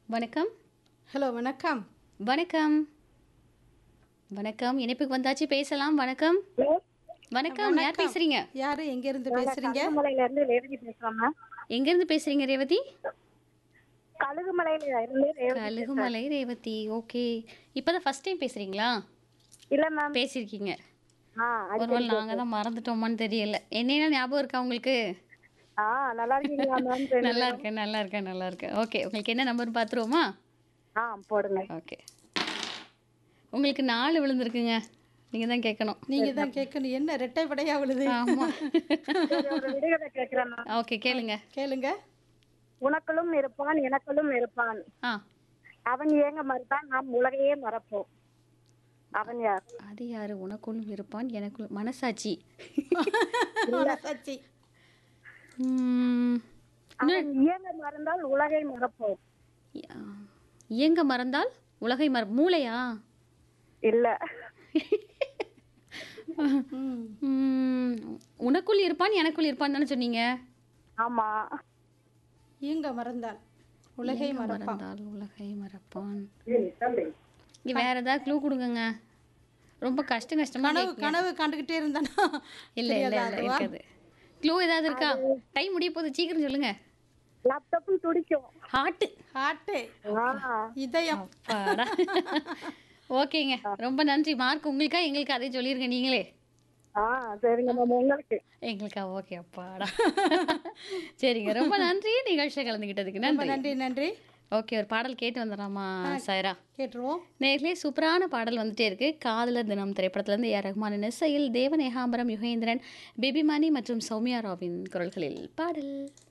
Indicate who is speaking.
Speaker 1: வணக்கம்
Speaker 2: ஹலோ வணக்கம்
Speaker 1: வணக்கம் வணக்கம் இணைப்புக்கு வந்தாச்சு பேசலாம் வணக்கம் வணக்கம் யார் பேசுறீங்க
Speaker 2: யாரு எங்க இருந்து பேசுறீங்க
Speaker 3: கழுகுமலையில இருந்து ரேவதி பேசுறோம் மேம்
Speaker 1: எங்க இருந்து பேசுறீங்க ரேவதி
Speaker 3: கழுகுமலையில இருந்து ரேவதி
Speaker 1: கழுகுமலை ரேவதி ஓகே இப்பதான் ஃபர்ஸ்ட் டைம் பேசுறீங்களா
Speaker 3: இல்ல மேம்
Speaker 1: பேசியிருக்கீங்க
Speaker 3: ஆ அது-
Speaker 1: ஒருவேளை நாங்க தான் மறந்துட்டோமான்னு தெரியல என்னென்ன ஞாபகம் இருக்கா உங்களுக்கு
Speaker 3: ஆ நல்லா இருக்கீங்களா மேம்
Speaker 1: நல்லா இருக்கேன் நல்லா இருக்கேன் நல்லா இருக்கேன் ஓகே உங்களுக்கு என்ன நம்பர் பார்த்துருவோமா
Speaker 3: ஆ போடுங்க
Speaker 1: ஓகே உங்களுக்கு நாலு விழுந்திருக்குங்க நீங்க தான் கேட்கணும்
Speaker 2: நீங்க தான் கேட்கணும் என்ன ரெட்டை படையா விழுது
Speaker 1: ஆமா
Speaker 3: சரி, ஒரு விடுகதை கேக்குறேன் மேம்
Speaker 1: ஓகே கேளுங்க
Speaker 2: கேளுங்க
Speaker 3: உனக்குள்ளும் இருப்பான் எனக்குள்ளும் இருப்பான்
Speaker 1: ஆ
Speaker 3: அவன் ஏங்க மறுத்தான் நாம் உலகையே மறப்போம் அவன் யார்
Speaker 1: அது யாரு உனக்குள்ளும் இருப்பான் எனக்குள்ள மனசாட்சி
Speaker 2: சச்சி
Speaker 1: உம்,
Speaker 3: அவன் இயங்க மறந்தால் உலகை மறப்போம்
Speaker 1: ஆ, இயங்க மறந்தால் உலகை மற மூளையா
Speaker 3: இல்ல
Speaker 1: உம், உனக்குள் இருப்பான் எனக்குள் இருப்பான் தானே சொன்னீங்க
Speaker 3: ஆமா
Speaker 2: இயங்க மறந்தால் உலகை
Speaker 1: இயங்க
Speaker 2: மறப்பான்
Speaker 1: மறந்தால் உலகை மறப்பான் இங்க வேற ஏதாவது க்ளூ கொடுங்கங்க ரொம்ப கஷ்டம் கஷ்டமா
Speaker 2: கனவு
Speaker 1: கேக்குங்க.
Speaker 2: கனவு கண்டுகிட்டே இருந்தானா
Speaker 1: இல்ல இல்ல இல்ல இருக்காது க்ளூ ஏதாவது இருக்கா டைம் முடிய போகுது சீக்கிரம் சொல்லுங்க
Speaker 3: லேப்டாப்பும் துடிக்கும்
Speaker 1: ஹார்ட்
Speaker 2: ஹார்ட்டு
Speaker 3: ஆ
Speaker 2: இதயம்
Speaker 1: அப்பாடா ஓகேங்க ரொம்ப நன்றி மார்க் உங்களுக்கா எங்களுக்கு அதே சொல்லிருங்க நீங்களே
Speaker 3: ஆ சரிங்க மேம் உங்களுக்கு
Speaker 1: எங்களுக்கா ஓகே அப்பாடா சரிங்க ரொம்ப நன்றி நிகழ்ச்சியை கலந்துக்கிட்டதுக்கு
Speaker 2: ரொம்ப
Speaker 1: நன்றி
Speaker 2: நன்றி நன்றி
Speaker 1: ஓகே ஒரு பாடல் கேட்டு வந்துடலாமா சாயரா
Speaker 2: கேட்டுருவோம்
Speaker 1: நேர்களே சூப்பரான பாடல் வந்துட்டே இருக்கு காதலர் தினம் திரைப்படத்திலிருந்து ஏ ரஹ்மானின் இசையில் தேவன் ஏகாம்பரம் யுகேந்திரன் பேபிமானி மற்றும் சௌமியா ராவின் குரல்களில் பாடல்